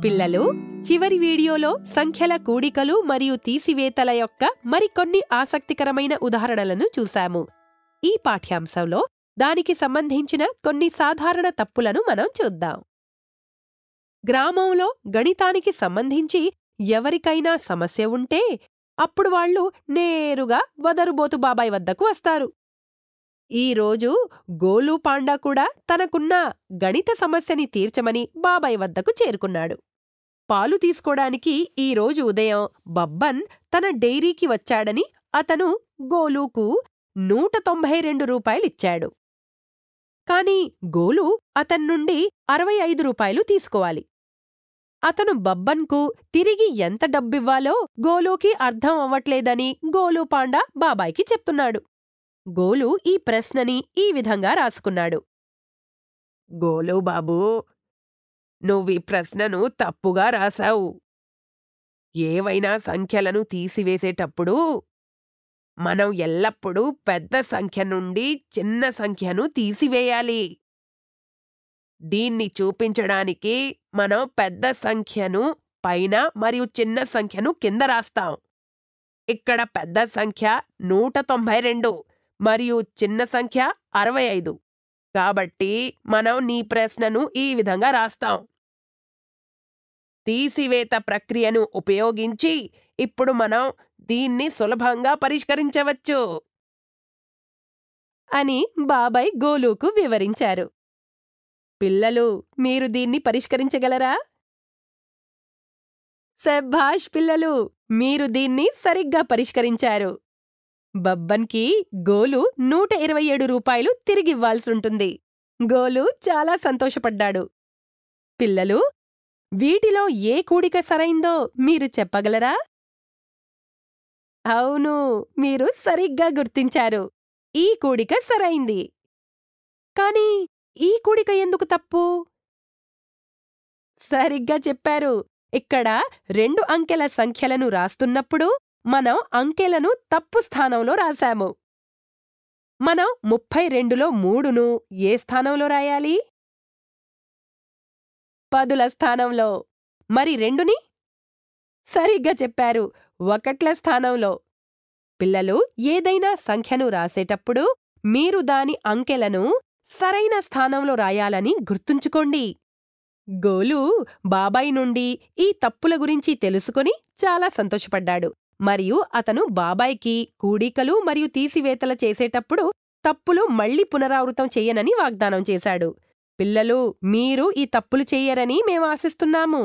పిల్లలు చివరి వీడియోలో సంఖ్యల కూడికలు మరియు తీసివేతల యొక్క మరికొన్ని ఆసక్తికరమైన ఉదాహరణలను చూశాము ఈ పాఠ్యాంశంలో దానికి సంబంధించిన కొన్ని సాధారణ తప్పులను మనం చూద్దాం గ్రామంలో గణితానికి సంబంధించి ఎవరికైనా సమస్య ఉంటే అప్పుడు వాళ్ళు నేరుగా వదరుబోతు బాబాయ్ వద్దకు వస్తారు ఈ రోజు గోలు పాండా కూడా తనకున్న గణిత సమస్యని తీర్చమని బాబాయ్ వద్దకు చేరుకున్నాడు పాలు తీసుకోడానికి ఈ రోజు ఉదయం బబ్బన్ తన డైరీకి వచ్చాడని అతను గోలుకు నూట తొంభై రెండు రూపాయలిచ్చాడు కాని గోలు అతన్నుండి అరవై ఐదు రూపాయలు తీసుకోవాలి అతను బబ్బన్కు తిరిగి ఎంత డబ్బివ్వాలో గోలుకి అర్థం అవ్వట్లేదని గోలు పాండా బాబాయ్కి చెప్తున్నాడు గోలు ఈ ప్రశ్నని ఈ విధంగా రాసుకున్నాడు గోలు బాబూ నువ్వీ ప్రశ్నను తప్పుగా రాశావు ఏవైనా సంఖ్యలను తీసివేసేటప్పుడు మనం ఎల్లప్పుడూ పెద్ద సంఖ్య నుండి చిన్న సంఖ్యను తీసివేయాలి దీన్ని చూపించడానికి మనం పెద్ద సంఖ్యను పైన మరియు చిన్న సంఖ్యను కింద రాస్తాం ఇక్కడ పెద్ద సంఖ్య నూట తొంభై రెండు మరియు చిన్న సంఖ్య అరవై ఐదు కాబట్టి మనం నీ ప్రశ్నను ఈ విధంగా రాస్తాం తీసివేత ప్రక్రియను ఉపయోగించి ఇప్పుడు మనం దీన్ని సులభంగా పరిష్కరించవచ్చు అని బాబాయ్ గోలుకు వివరించారు పిల్లలు మీరు దీన్ని పరిష్కరించగలరా శభాష్ పిల్లలు మీరు దీన్ని సరిగ్గా పరిష్కరించారు బబ్బన్కి గోలు నూట ఇరవై ఏడు రూపాయలు తిరిగివ్వాల్సుంటుంది గోలు చాలా సంతోషపడ్డాడు పిల్లలు వీటిలో ఏ కూడిక సరైందో మీరు చెప్పగలరా అవును మీరు సరిగ్గా గుర్తించారు ఈ కూడిక సరైంది కాని ఈ కూడిక ఎందుకు తప్పు సరిగ్గా చెప్పారు ఇక్కడ రెండు అంకెల సంఖ్యలను రాస్తున్నప్పుడు మనం అంకెలను తప్పు స్థానంలో రాశాము మనం ముప్పై రెండులో మూడును ఏ స్థానంలో రాయాలి పదుల స్థానంలో మరి రెండుని సరిగ్గా చెప్పారు ఒకట్ల స్థానంలో పిల్లలు ఏదైనా సంఖ్యను రాసేటప్పుడు మీరు దాని అంకెలను సరైన స్థానంలో రాయాలని గుర్తుంచుకోండి గోలు బాబాయ్ నుండి ఈ తప్పుల గురించి తెలుసుకుని చాలా సంతోషపడ్డాడు మరియు అతను బాబాయ్కి కూడికలు మరియు తీసివేతల చేసేటప్పుడు తప్పులు మళ్లీ పునరావృతం చెయ్యనని వాగ్దానం చేశాడు పిల్లలు మీరు ఈ తప్పులు చెయ్యరని మేము ఆశిస్తున్నాము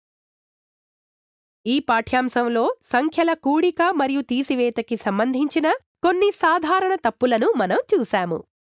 ఈ పాఠ్యాంశంలో సంఖ్యల కూడిక మరియు తీసివేతకి సంబంధించిన కొన్ని సాధారణ తప్పులను మనం చూశాము